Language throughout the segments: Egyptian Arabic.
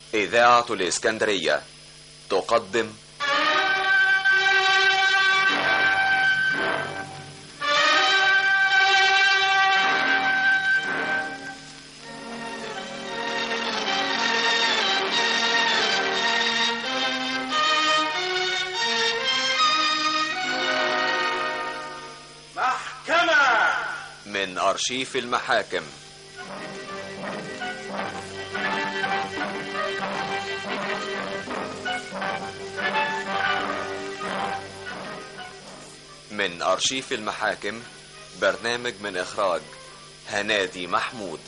إذاعة الإسكندرية تقدم محكمة من أرشيف المحاكم من أرشيف المحاكم برنامج من إخراج هنادي محمود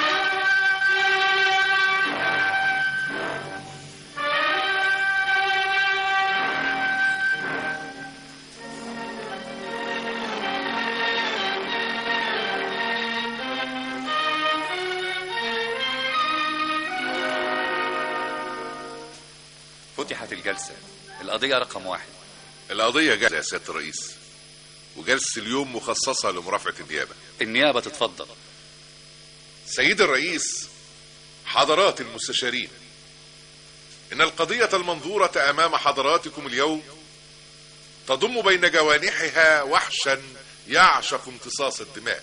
فتحت الجلسة القضية رقم واحد القضية جاهزة يا سيادة الرئيس وجلسة اليوم مخصصة لمرافعة النيابة النيابة تتفضل سيد الرئيس حضرات المستشارين إن القضية المنظورة أمام حضراتكم اليوم تضم بين جوانحها وحشا يعشق امتصاص الدماء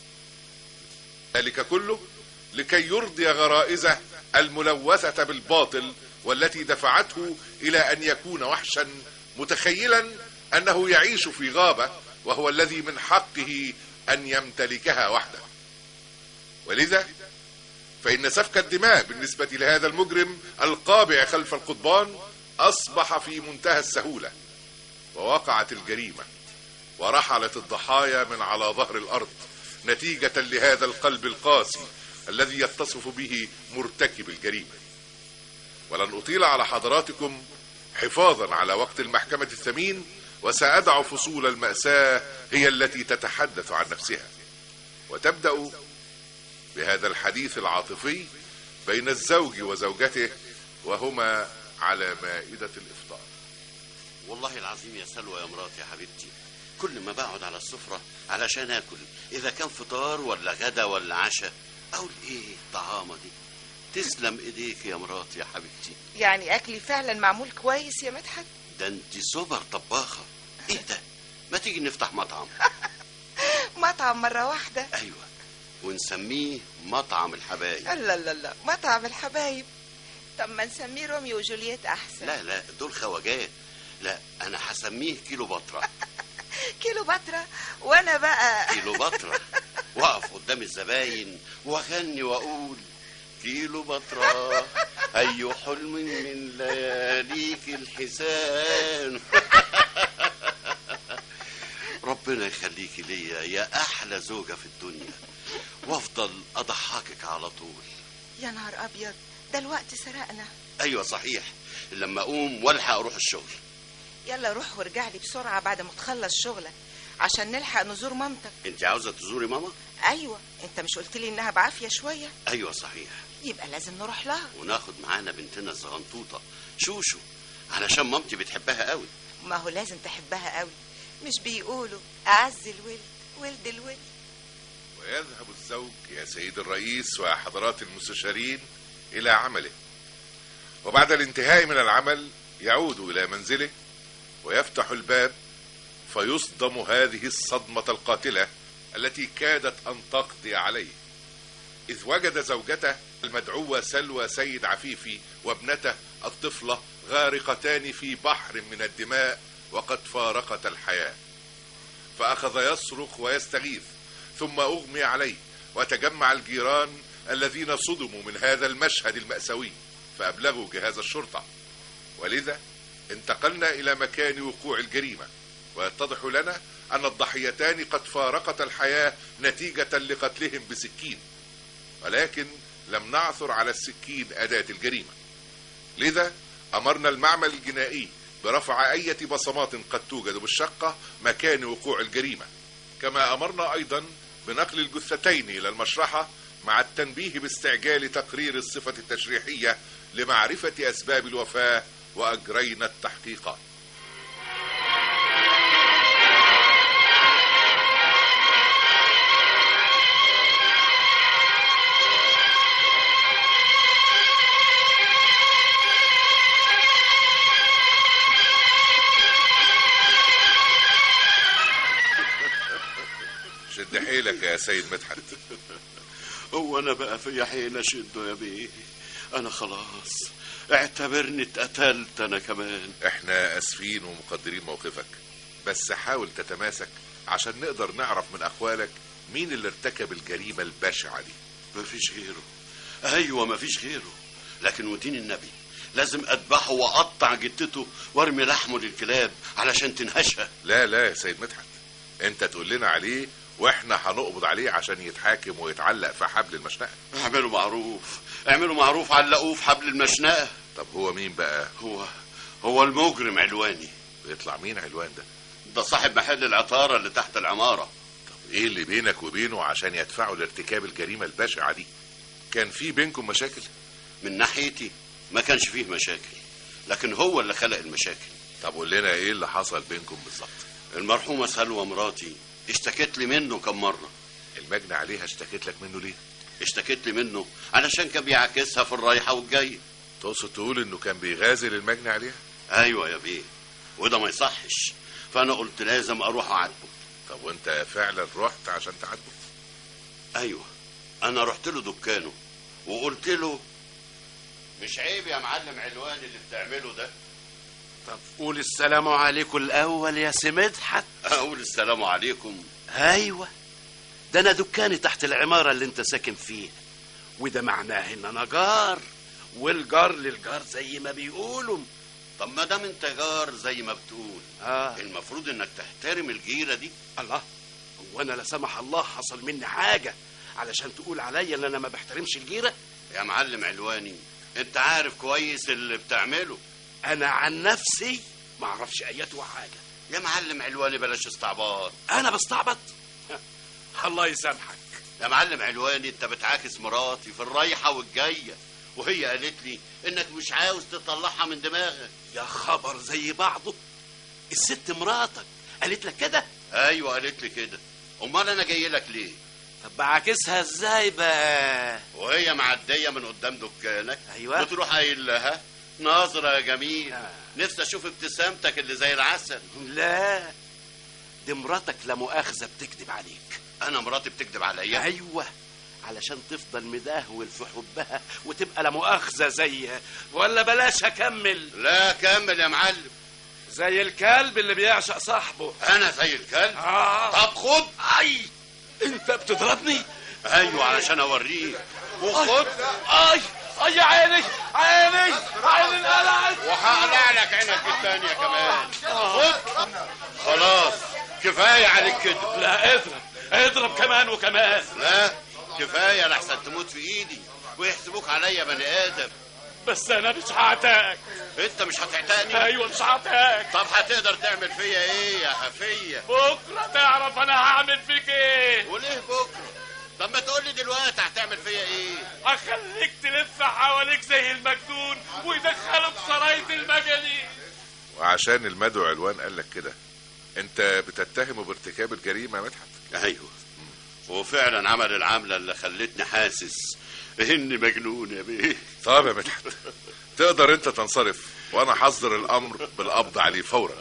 ذلك كله لكي يرضي غرائزه الملوثة بالباطل والتي دفعته إلى أن يكون وحشا متخيلا أنه يعيش في غابة وهو الذي من حقه أن يمتلكها وحده ولذا فإن سفك الدماء بالنسبة لهذا المجرم القابع خلف القضبان أصبح في منتهى السهولة ووقعت الجريمة ورحلت الضحايا من على ظهر الأرض نتيجة لهذا القلب القاسي الذي يتصف به مرتكب الجريمة ولن أطيل على حضراتكم حفاظا على وقت المحكمة الثمين وسأدع فصول المأساة هي التي تتحدث عن نفسها وتبدأ بهذا الحديث العاطفي بين الزوج وزوجته وهما على مائدة الإفطار والله العظيم يا سلوى يا مراتي يا حبيبتي كل ما بقعد على السفرة علشان آكل إذا كان فطار ولا غدا ولا عشاء أقول إيه الطعامة دي تسلم إيديك يا مراتي يا حبيبتي يعني اكلي فعلا معمول كويس يا مدحت ده أنت سوبر طباخة إيه ده ما تيجي نفتح مطعم مطعم مره واحده أيوة ونسميه مطعم الحبايب لا لا لا مطعم الحبايب طب ما نسميه روميو وجولييت احسن لا لا دول خواجات لا أنا هسميه كيلو بطرة كيلو باترا وانا بقى كيلو بطرة واقف قدام الزباين واغني واقول كيلو بطرة أي حلم من لياليك الحسان ربنا يخليكي ليا يا أحلى زوجة في الدنيا وافضل أضحكك على طول يا نهار ابيض ده الوقت سرقنا أيوة صحيح لما أقوم والحق أروح الشغل يلا روح وارجع لي بسرعه بعد ما تخلص شغلك عشان نلحق نزور مامتك أنت عاوزة تزوري ماما؟ ايوه انت مش قلت لي انها بعافيه شويه أيوة صحيح يبقى لازم نروح لها وناخد معانا بنتنا الزغنطوطة شوشو علشان مامتي بتحبها قوي ما هو لازم تحبها قوي مش بيقولوا اعز الولد ولد الولد ويذهب الزوج يا سيد الرئيس وحضرات المستشارين إلى عمله وبعد الانتهاء من العمل يعود إلى منزله ويفتح الباب فيصدم هذه الصدمة القاتلة التي كادت أن تقضي عليه إذ وجد زوجته المدعوة سلوى سيد عفيفي وابنته الطفلة غارقتان في بحر من الدماء وقد فارقتا الحياة فأخذ يصرخ ويستغيث ثم أغمي عليه وتجمع الجيران الذين صدموا من هذا المشهد المأساوي فأبلغوا جهاز الشرطة ولذا انتقلنا إلى مكان وقوع الجريمة ويتضح لنا أن الضحيتان قد فارقتا الحياة نتيجة لقتلهم بسكين ولكن لم نعثر على السكين أداة الجريمة لذا أمرنا المعمل الجنائي برفع أية بصمات قد توجد بالشقة مكان وقوع الجريمة كما أمرنا أيضا بنقل الجثتين إلى المشرحة مع التنبيه باستعجال تقرير الصفة التشريحية لمعرفة أسباب الوفاة وأجرينا التحقيقات حيلك يا سيد مدحت هو انا بقى في حين اشده يا بيه انا خلاص اعتبرني اتقتلت انا كمان احنا اسفين ومقدرين موقفك بس حاول تتماسك عشان نقدر نعرف من اقوالك مين اللي ارتكب الجريمة البشعة دي مفيش غيره ايوه مفيش غيره لكن ودين النبي لازم اذبحه واقطع جتته وارمي لحمه للكلاب علشان تنهشها لا لا يا سيد مدحت انت تقول لنا عليه واحنا هنقبض عليه عشان يتحاكم ويتعلق في حبل المشنقة اعملوا معروف اعملوا معروف علقوه في حبل المشنقه طب هو مين بقى هو هو المجرم علواني بيطلع مين علوان ده ده صاحب محل العطاره اللي تحت العماره طب ايه اللي بينك وبينه عشان يدفعوا لارتكاب الجريمة البشعة دي كان في بينكم مشاكل من ناحيتي ما كانش فيه مشاكل لكن هو اللي خلق المشاكل طب قول لنا ايه اللي حصل بينكم بالظبط المرحومه سلوى مراتي اشتكت لي منه كم مره المجني عليها اشتكيت لك منه ليه اشتكت لي منه علشان كان بيعاكسها في الرايحه والجايه تقصد تقول انه كان بيغازل المجني عليها ايوه يا بيه وده ما يصحش فانا قلت لازم اروح اعاتبه طب وانت فعلا رحت عشان تعاتبه ايوه انا رحت له دكانه وقلت له مش عيب يا معلم علوان اللي بتعمله ده طب قول السلام عليكم الاول يا سي مدحت اقول السلام عليكم ايوه ده انا دكاني تحت العماره اللي انت ساكن فيها وده معناه ان انا جار والجار للجار زي ما بيقولوا طب ما دام انت جار زي ما بتقول اه المفروض انك تحترم الجيره دي الله هو انا لا سمح الله حصل مني حاجه علشان تقول عليا ان انا ما بحترمش الجيره يا معلم علواني انت عارف كويس اللي بتعمله انا عن نفسي ما اعرفش ايات حاجه يا معلم علواني بلاش استعباط انا بستعبط الله يسامحك يا معلم علواني انت بتعاكس مراتي في الرايحه والجايه وهي قالت لي انك مش عاوز تطلعها من دماغك يا خبر زي بعضه الست مراتك قالت لك كده ايوه قالت لي كده امال انا جاي لك ليه طب بعاكسها ازاي بقى وهي معديه من قدام دكانك أيوة. بتروح قايل لها ناظره يا جميل آه. نفسي اشوف ابتسامتك اللي زي العسل لا دي مراتك لا مؤاخذه بتكذب عليك انا مراتي بتكذب عليا ايوه علشان تفضل مدهول في حبها وتبقى لا مؤاخذه زي ولا بلاش اكمل لا كمل يا معلم زي الكلب اللي بيعشق صاحبه انا زي الكلب آه. طب خد اي انت بتضربني ايوه علشان اوريك وخد اي اي يا عيني عيني عيني انقلعت وهقلع لك عينك الثانيه كمان خد خلاص كفايه عليك كده لا اضرب اضرب كمان وكمان لا كفايه لحسن تموت في ايدي ويحسبوك عليا بني ادم بس انا مش هعتاك انت مش هتعتقني ايوه مش هعتاك طب هتقدر تعمل فيا ايه يا خفيه بكره تعرف انا هعمل فيك ايه وليه بكره طب ما تقول لي دلوقتي هتعمل فيا ايه اخليك تلف حواليك زي المجنون ويدخلك سراية المجانين وعشان المدعو علوان قال لك كده انت بتتهمه بارتكاب الجريمة يا مدحت ايوه وفعلا عمل العمله اللي خلتني حاسس اني مجنون يا بيه طب يا مدحت تقدر انت تنصرف وانا حصدر الامر بالقبض عليه فورا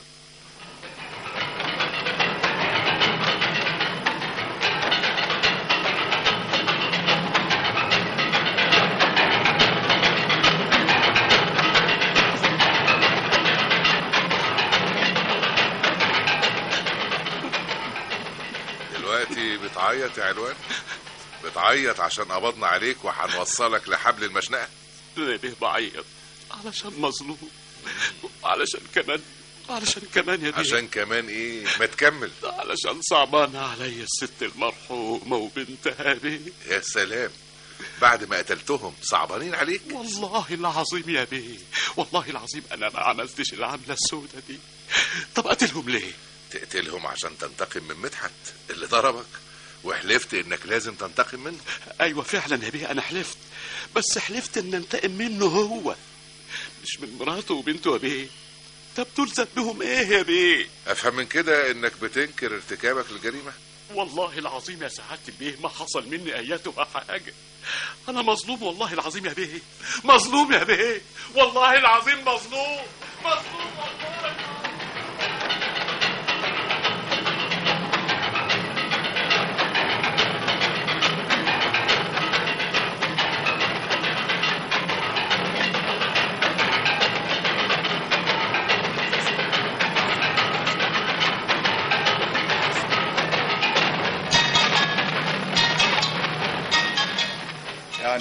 دلوقتي بتعيط يا علوان بتعيط عشان قبضنا عليك وهنوصلك لحبل المشنقة ليه بيه بعيط علشان مظلوم علشان كمان علشان كمان يا بيه عشان كمان ايه ما تكمل علشان صعبان عليا الست المرحومة وبنتها بيه يا سلام بعد ما قتلتهم صعبانين عليك والله العظيم يا بيه والله العظيم انا ما عملتش العملة السوداء دي طب قتلهم ليه تقتلهم عشان تنتقم من مدحت اللي ضربك وحلفت انك لازم تنتقم منه ايوه فعلا يا بيه انا حلفت بس حلفت ان انتقم منه هو مش من مراته وبنته يا بيه طب دول ذنبهم ايه يا بيه افهم من كده انك بتنكر ارتكابك للجريمه والله العظيم يا سعادة البيه ما حصل مني اياتها حاجة انا مظلوم والله العظيم يا بيه مظلوم يا بيه والله العظيم مظلوم مظلوم والله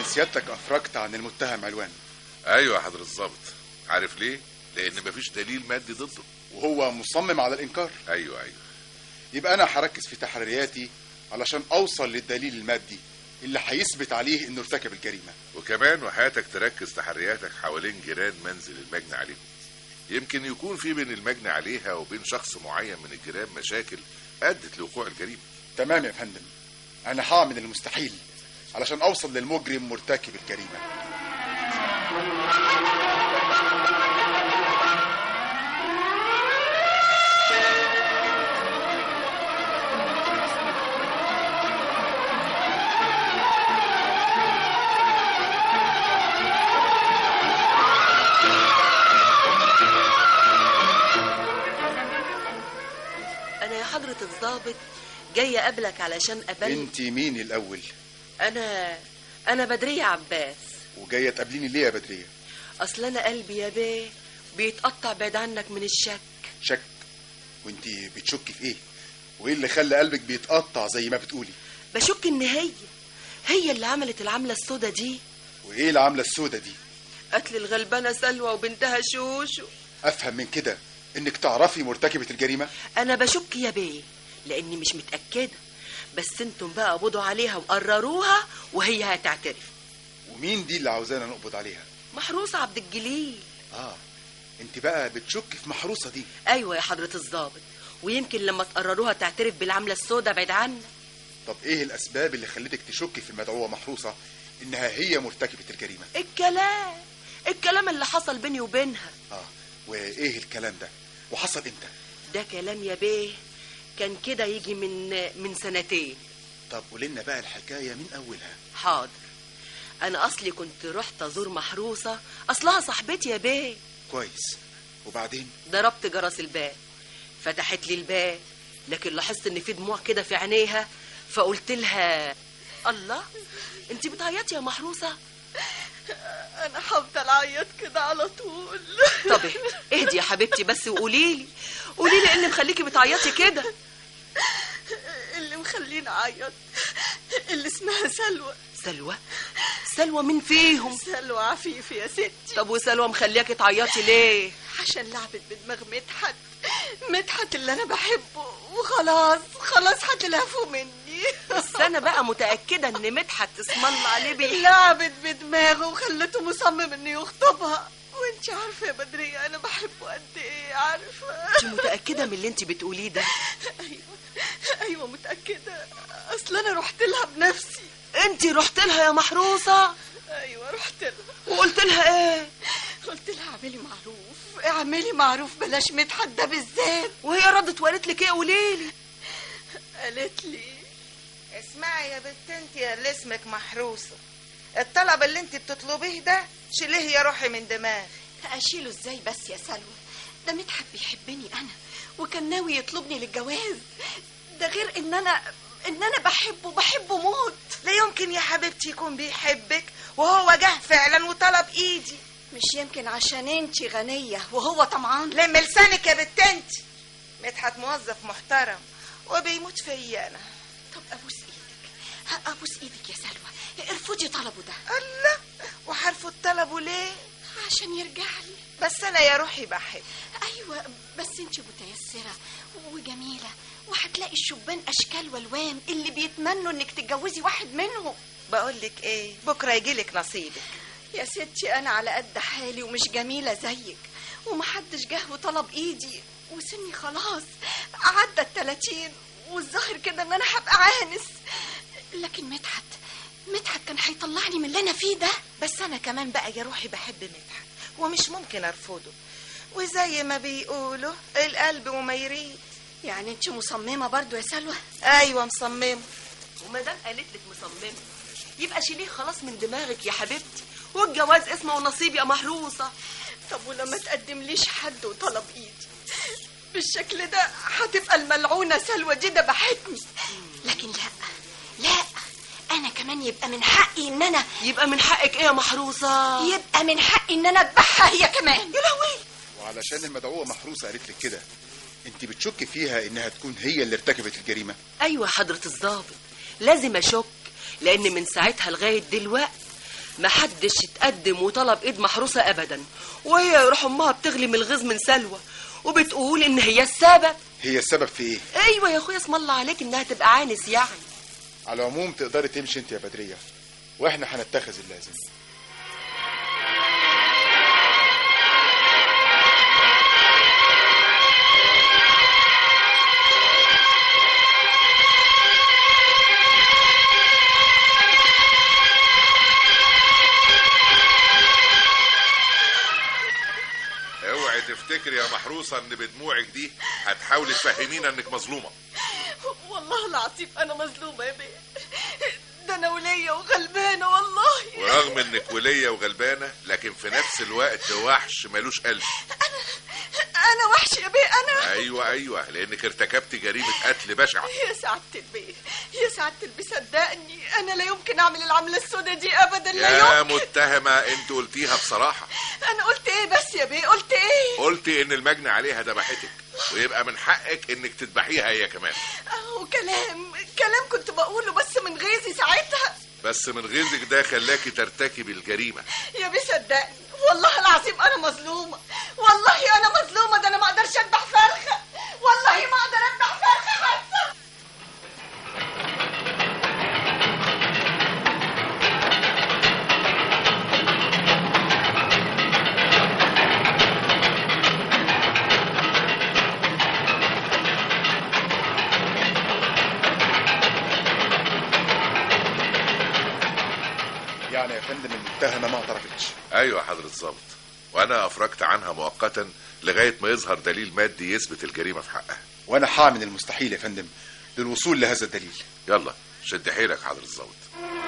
سيادتك افرجت عن المتهم علوان ايوه يا حضرة الظابط عارف ليه لان مفيش دليل مادي ضده وهو مصمم على الانكار ايوه ايوه يبقى انا هركز في تحرياتي علشان اوصل للدليل المادي اللي هيثبت عليه انه ارتكب الجريمه وكمان وحياتك تركز تحرياتك حوالين جيران منزل المجني عليهم يمكن يكون في بين المجني عليها وبين شخص معين من الجيران مشاكل ادت لوقوع الجريمه تمام يا فندم انا هعمل المستحيل علشان اوصل للمجرم مرتكب الجريمه انا يا حضرة الضابط جاية اقابلك علشان ابلغ انت مين الاول انا انا بدرية عباس وجايه تقابليني ليه يا بدريه اصل انا قلبي يا بيه بيتقطع بعيد عنك من الشك شك وانت بتشكي في ايه وايه اللي خلى قلبك بيتقطع زي ما بتقولي بشك ان هي هي اللي عملت العملة السودة دي وايه العامله السودة دي قتل الغلبانة سلوى وبنتها شوشو افهم من كده انك تعرفي مرتكبه الجريمه انا بشك يا بيه لاني مش متأكدة بس انتم بقى قبضوا عليها وقرروها وهي هتعترف ومين دي اللي عاوزانا نقبض عليها محروسة عبد الجليل اه انت بقى بتشك في محروسه دي ايوه يا حضرة الضابط ويمكن لما تقرروها تعترف بالعملة السودة بعيد عنا طب ايه الاسباب اللي خلتك تشكي في المدعوه محروسه انها هي مرتكبه الجريمه الكلام الكلام اللي حصل بيني وبينها اه وايه الكلام ده وحصل امتى ده كلام يا بيه كان كده يجي من من سنتين طب قولنا بقى الحكايه من اولها حاضر انا اصلي كنت رحت ازور محروسه اصلها صاحبتي يا بيه كويس وبعدين ضربت جرس الباب فتحت لي الباب لكن لاحظت ان في دموع كده في عينيها فقلت لها الله انت بتعيطي يا محروسه انا هفضل اعيط كده على طول طب اهدي اهدي يا حبيبتي بس وقولي لي قولي لي ايه اللي مخليكي بتعيطي كده اللي مخليني اعيط اللي اسمها سلوى سلوى سلوى مين فيهم سلوى عفيف يا ستي طب وسلوى مخلياكي تعيطي ليه عشان لعبت بدماغ مدحت مدحت اللي انا بحبه وخلاص خلاص هتلهفوا مني بس انا بقى متاكده ان مدحت اسم الله عليه بيحب لعبت بدماغه وخلته مصمم انه يخطبها وانت عارفه يا بدريه انا بحبه قد ايه عارفه انت متاكده من اللي انت بتقوليه ده ايوه ايوه متاكده اصل انا رحت لها بنفسي انت رحت لها يا محروسه ايوه رحت لها وقلت لها ايه قلت لها اعملي معروف اعملي معروف بلاش مدحت ده بالذات وهي ردت وقالت لك ايه قولي لي قالت لي اسمعي يا بنت انت يا اللي اسمك محروسه الطلب اللي انت بتطلبيه ده شيليه يا روحي من دماغي اشيله ازاي بس يا سلوى ده مدحت بيحبني انا وكان ناوي يطلبني للجواز ده غير ان انا ان انا بحبه بحبه موت لا يمكن يا حبيبتي يكون بيحبك وهو جه فعلا وطلب ايدي مش يمكن عشان انت غنيه وهو طمعان لم لسانك يا بنت انت مدحت موظف محترم وبيموت فيا انا طب ابوس ايدك ها، ابوس ايدك يا سلوى ارفضي طلبه ده الله وحرفوا طلبه ليه عشان يرجع لي بس انا يا روحي بحب ايوه بس انت متيسره وجميله وهتلاقي الشبان اشكال والوان اللي بيتمنوا انك تتجوزي واحد منهم بقول لك ايه بكره يجيلك نصيبك يا ستي انا على قد حالي ومش جميله زيك ومحدش جه وطلب ايدي وسني خلاص عدى التلاتين والظاهر كده ان انا هبقى عانس لكن مدحت مدحت كان هيطلعني من اللي انا فيه ده بس انا كمان بقى يا روحي بحب مدحت ومش ممكن ارفضه وزي ما بيقولوا القلب وما يريد يعني انت مصممه برضو يا سلوى ايوه مصممه وما دام قالت لك مصممه يبقى شيليه خلاص من دماغك يا حبيبتي والجواز اسمه ونصيب يا محروسه طب ولما تقدمليش حد وطلب ايدي بالشكل ده هتبقى الملعونه سلوى دي دبحتني لكن لا لا انا كمان يبقى من حقي ان انا يبقى من حقك ايه يا محروسه يبقى من حقي ان انا اذبحها هي كمان يا لهوي وعلشان المدعوه محروسه قالت لك كده انت بتشكي فيها انها تكون هي اللي ارتكبت الجريمه ايوه حضره الضابط لازم اشك لان من ساعتها لغايه دلوقت محدش اتقدم وطلب ايد محروسه ابدا وهي يروح امها بتغلي من الغيظ من سلوى وبتقول ان هي السبب هي السبب في ايه ايوه يا اخويا اسم الله عليك انها تبقى عانس يعني على العموم تقدري تمشي انت يا بدريه واحنا هنتخذ اللازم اوعي تفتكر يا محروسه ان بدموعك دي هتحاولي تفهمينا انك مظلومه والله العظيم انا مظلومه يا بيه ده انا ولية وغلبانه والله ورغم انك وليه وغلبانه لكن في نفس الوقت وحش ملوش قلب انا وحش يا بيه انا ايوه ايوه لانك ارتكبت جريمه قتل بشعه يا سعادة البيه يا سعادة البيه صدقني انا لا يمكن اعمل العملة السوداء دي ابدا لا يا يمكن متهمه انت قلتيها بصراحه انا قلت ايه بس يا بيه قلت ايه قلتي ان المجني عليها ذبحتك ويبقى من حقك انك تذبحيها هي كمان اهو كلام كلام كنت بقوله بس من غيظي ساعتها بس من غيظك ده خلاكي ترتكبي الجريمه يا بيه صدقني والله العظيم انا مظلومه والله انا مظلومه ده انا ما اقدرش اذبح فرخه والله ما اقدر اذبح فرخه حتى يعني يا فندم المتهمه ما اعترفتش ايوه حضره الضابط وانا افرجت عنها مؤقتا لغايه ما يظهر دليل مادي يثبت الجريمه في حقها وانا هعمل المستحيل يا فندم للوصول لهذا الدليل يلا شد حيلك حضره الضابط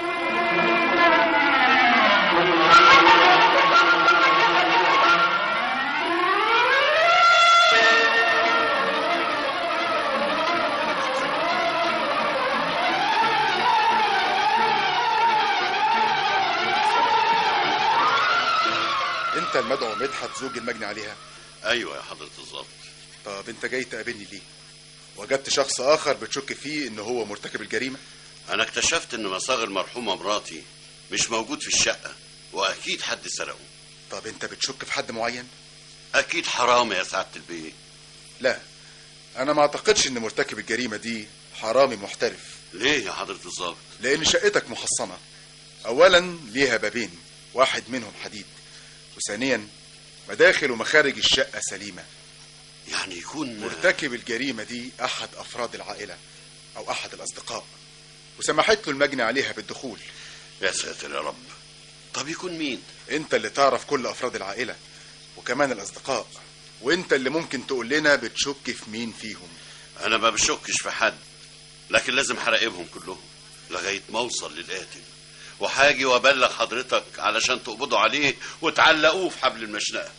انت المدعو مدحت زوج المجني عليها ايوه يا حضره الضابط طب انت جاي تقابلني ليه وجدت شخص اخر بتشك فيه ان هو مرتكب الجريمه انا اكتشفت ان مصاغ المرحومه مراتي مش موجود في الشقه واكيد حد سرقه طب انت بتشك في حد معين اكيد حرام يا سعاده البيه لا انا ما اعتقدش ان مرتكب الجريمه دي حرامي محترف ليه يا حضره الضابط لان شقتك محصنه اولا ليها بابين واحد منهم حديد وثانيا مداخل ومخارج الشقه سليمه يعني يكون مرتكب الجريمه دي احد افراد العائله او احد الاصدقاء وسمحت له المجني عليها بالدخول يا ساتر يا رب طب يكون مين انت اللي تعرف كل افراد العائله وكمان الاصدقاء وانت اللي ممكن تقول لنا بتشك في مين فيهم انا ما بشكش في حد لكن لازم هراقبهم كلهم لغايه ما اوصل للقاتل وهاجي وابلغ حضرتك علشان تقبضوا عليه وتعلقوه في حبل المشنقه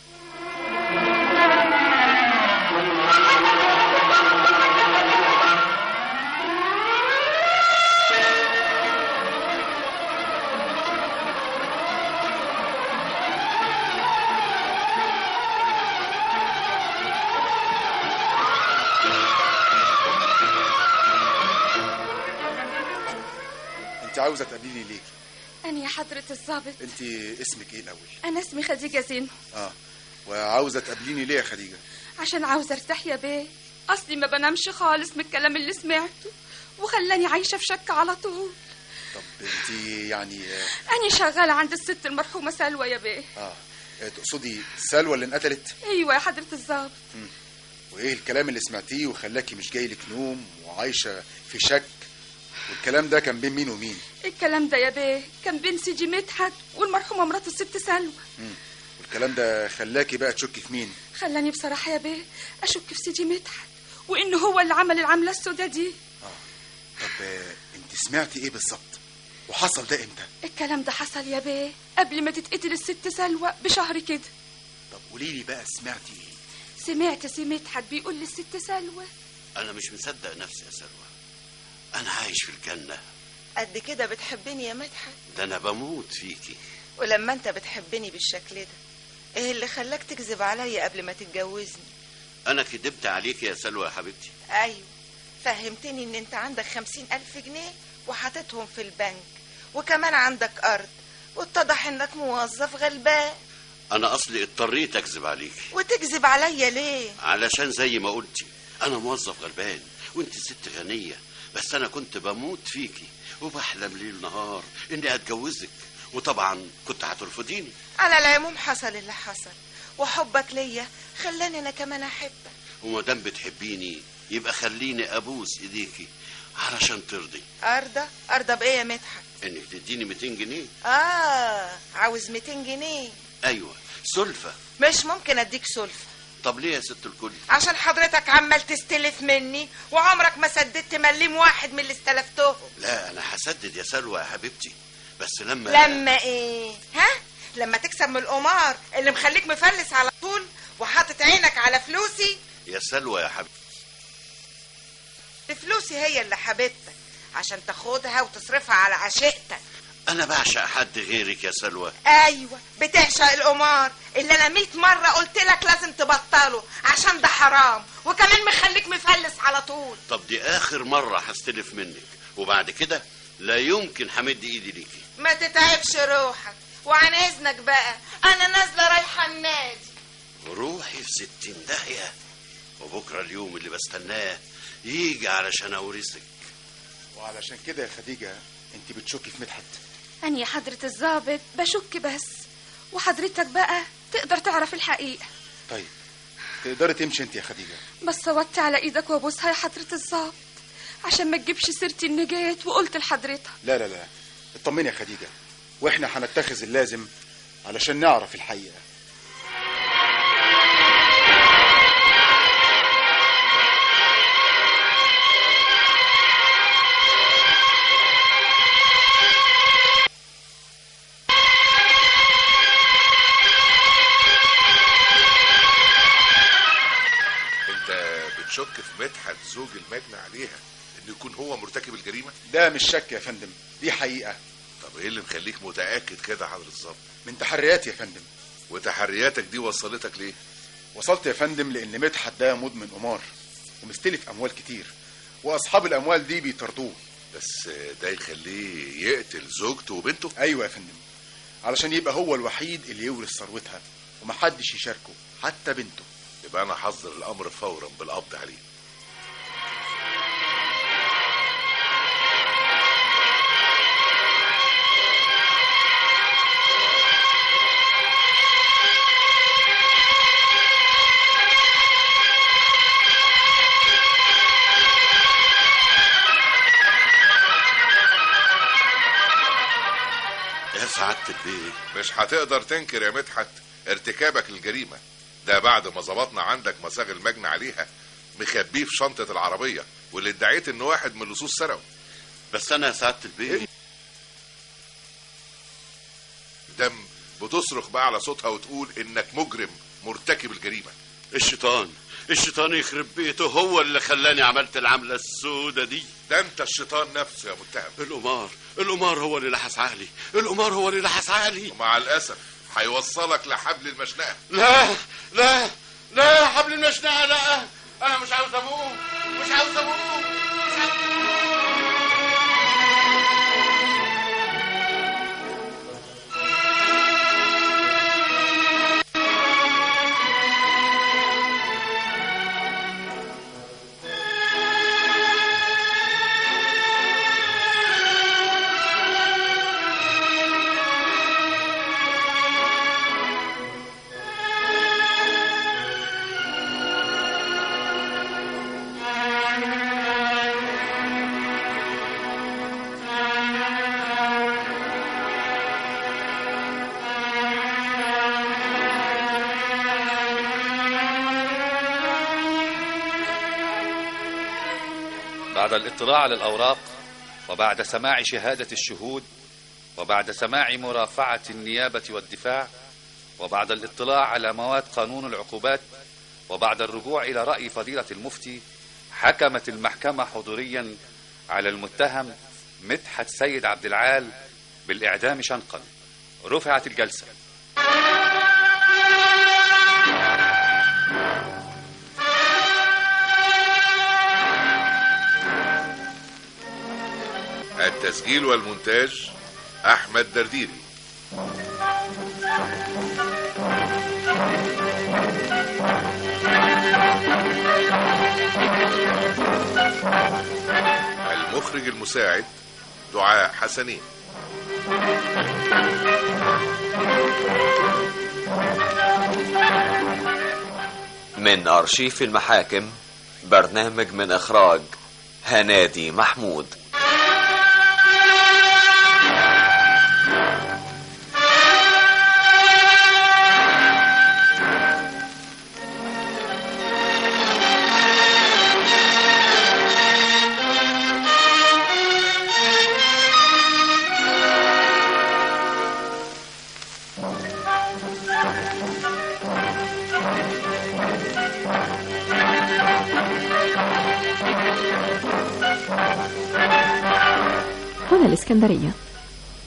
انت عاوزه تقابليني ليه أنا يا حضرة الضابط انت اسمك ايه الاول أنا اسمي خديجة زين اه وعاوزه تقابليني ليه يا خديجه عشان عاوزة أرتاح يا بيه أصلي ما بنامش خالص من الكلام اللي سمعته وخلاني عايشة في شك على طول طب انت يعني آه، أنا شغالة عند الست المرحومة سلوى يا بيه اه آه، تقصدي سلوى اللي انقتلت أيوة يا حضرة الضابط وايه الكلام اللي سمعتيه وخلاكي مش جاي لك نوم وعايشه في شك والكلام ده كان بين مين ومين الكلام ده يا بيه كان بين سيدي مدحت والمرحومة مرات الست سلوى والكلام ده خلاكي بقى تشكي في مين خلاني بصراحة يا بيه أشك في سيدي مدحت وإنه هو اللي عمل العملة السوداء دي طب آه، انت سمعتي ايه بالظبط وحصل ده امتى الكلام ده حصل يا بيه قبل ما تتقتل الست سلوى بشهر كده طب قولي لي بقى سمعتي ايه سمعت سي مدحت بيقول للست سلوى انا مش مصدق نفسي يا سلوى انا عايش في الجنه قد كده بتحبني يا مدحت ده انا بموت فيكي ولما انت بتحبني بالشكل ده ايه اللي خلاك تكذب عليا قبل ما تتجوزني انا كدبت عليك يا سلوى يا حبيبتي ايوه فهمتني ان انت عندك خمسين الف جنيه وحاططهم في البنك وكمان عندك ارض واتضح انك موظف غلبان انا اصلي اضطريت اكذب عليك وتكذب عليا ليه علشان زي ما قلتي انا موظف غلبان وانت ست غنيه بس انا كنت بموت فيكي وبحلم ليل نهار اني اتجوزك وطبعا كنت هترفضيني على العموم حصل اللي حصل وحبك ليا خلاني انا كمان احبك وما دام بتحبيني يبقى خليني ابوس ايديكي علشان ترضي ارضى ارضى بايه يا مدحت انك تديني 200 جنيه اه عاوز 200 جنيه ايوه سلفه مش ممكن اديك سلفة طب ليه يا ست الكل عشان حضرتك عمال تستلف مني وعمرك ما سددت مليم واحد من اللي استلفتهم لا انا هسدد يا سلوى يا حبيبتي بس لما لما ايه ها لما تكسب من القمار اللي مخليك مفلس على طول وحاطط عينك على فلوسي يا سلوى يا حبيبتي فلوسي هي اللي حبيبتك عشان تاخدها وتصرفها على عشيقتك انا بعشق حد غيرك يا سلوى ايوه بتعشق القمار اللي انا ميت مره قلت لك لازم تبطله عشان ده حرام وكمان مخليك مفلس على طول طب دي اخر مره هستلف منك وبعد كده لا يمكن همد ايدي ليكي ما تتعبش روحك وعن اذنك بقى انا نازله رايحه النادي روحي في ستين داهيه وبكره اليوم اللي بستناه يجي علشان اورثك وعلشان كده يا خديجة انت بتشكي في مدحت أنا يا حضرة الضابط بشك بس وحضرتك بقى تقدر تعرف الحقيقة طيب تقدري تمشي انت يا خديجة بس صوتت على ايدك وابوسها يا حضرة الضابط عشان ما تجيبش سيرتي اني جيت وقلت لحضرتك لا لا لا اطمني يا خديجة واحنا هنتخذ اللازم علشان نعرف الحقيقة انت بتشك في مدحت زوج المجني عليها انه يكون هو مرتكب الجريمه ده مش شك يا فندم دي حقيقة طب ايه اللي مخليك متاكد كده يا حضره الظابط من تحرياتي يا فندم وتحرياتك دي وصلتك ليه وصلت يا فندم لان مدحت ده مدمن قمار ومستلف اموال كتير واصحاب الاموال دي بيطردوه بس ده يخليه يقتل زوجته وبنته ايوه يا فندم علشان يبقى هو الوحيد اللي يورث ثروتها ومحدش يشاركه حتى بنته يبقى انا حظر الامر فورا بالقبض عليه يا سعاده البيه مش هتقدر تنكر يا مدحت ارتكابك للجريمه ده بعد ما ظبطنا عندك مساغ المجني عليها مخبيه في شنطه العربيه واللي ادعيت ان واحد من اللصوص سرقه بس انا يا سعاده البيه دم بتصرخ بأعلى صوتها وتقول انك مجرم مرتكب الجريمه الشيطان الشيطان يخرب بيته هو اللي خلاني عملت العمله السودة دي ده انت الشيطان نفسه يا متهم القمار القمار هو اللي لحس عقلي القمار هو اللي لحس عقلي ومع الاسف هيوصلك لحبل المشنقه لا لا لا حبل المشنقه لا انا مش عاوز اموت مش عاوز اموت مش عاوز بعد الاطلاع على الأوراق وبعد سماع شهادة الشهود وبعد سماع مرافعة النيابة والدفاع وبعد الاطلاع على مواد قانون العقوبات وبعد الرجوع إلى رأي فضيلة المفتي حكمت المحكمة حضوريا على المتهم مدحت سيد عبد العال بالإعدام شنقا رفعت الجلسة التسجيل والمونتاج احمد درديري المخرج المساعد دعاء حسنين من أرشيف المحاكم برنامج من إخراج هنادي محمود هنا الإسكندرية